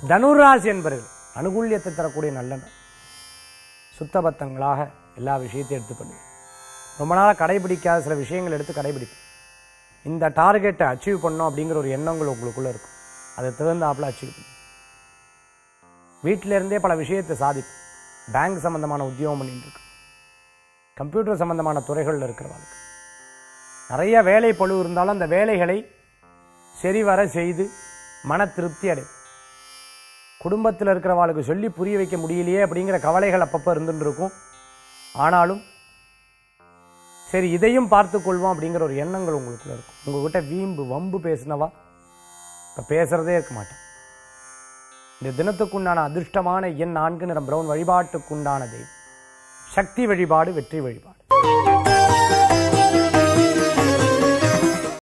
தனுராசி என்பர்கள் அனுகூல்யத்தை தரக்கூடிய நல்ல நாள் சுத்தபத்தங்களாக எல்லா விஷயத்தையும் எடுத்து பண்ணுவீங்க ரொம்ப நாளாக கடைபிடிக்காத சில விஷயங்கள் எடுத்து கடைபிடிப்பேன் இந்த டார்கெட்டை அச்சீவ் பண்ணோம் அப்படிங்கிற ஒரு எண்ணங்கள் உங்களுக்குள்ளே இருக்கும் அதை தகுந்தாப்புல அச்சீவ் பண்ணும் வீட்டில இருந்தே பல விஷயத்தை சாதிப்பேன் பேங்க் சம்பந்தமான உத்தியோகம் பண்ணிட்டு இருக்கேன் கம்ப்யூட்டர் சம்பந்தமான துறைகளில் இருக்கிறவங்களுக்கு நிறைய வேலை பளு இருந்தாலும் அந்த வேலைகளை சரிவர செய்து மன திருப்தி அடையும் குடும்பத்தில் இருக்கிறவாளுக்கு சொல்லி புரிய வைக்க முடியலையே அப்படிங்கிற கவலைகள் அப்பப்போ இருந்துட்டு இருக்கும் ஆனாலும் சரி இதையும் பார்த்து கொள்வோம் அப்படிங்கிற ஒரு எண்ணங்கள் உங்களுக்குள்ள இருக்கும் உங்ககிட்ட வீம்பு வம்பு பேசினவா இப்போ பேசுறதே இருக்க மாட்டேன் இந்த தினத்துக்குண்டான அதிர்ஷ்டமான எண் நான்கு நிறம் பிரவுன் வழிபாட்டுக்குண்டான தெய்வம் சக்தி வழிபாடு வெற்றி வழிபாடு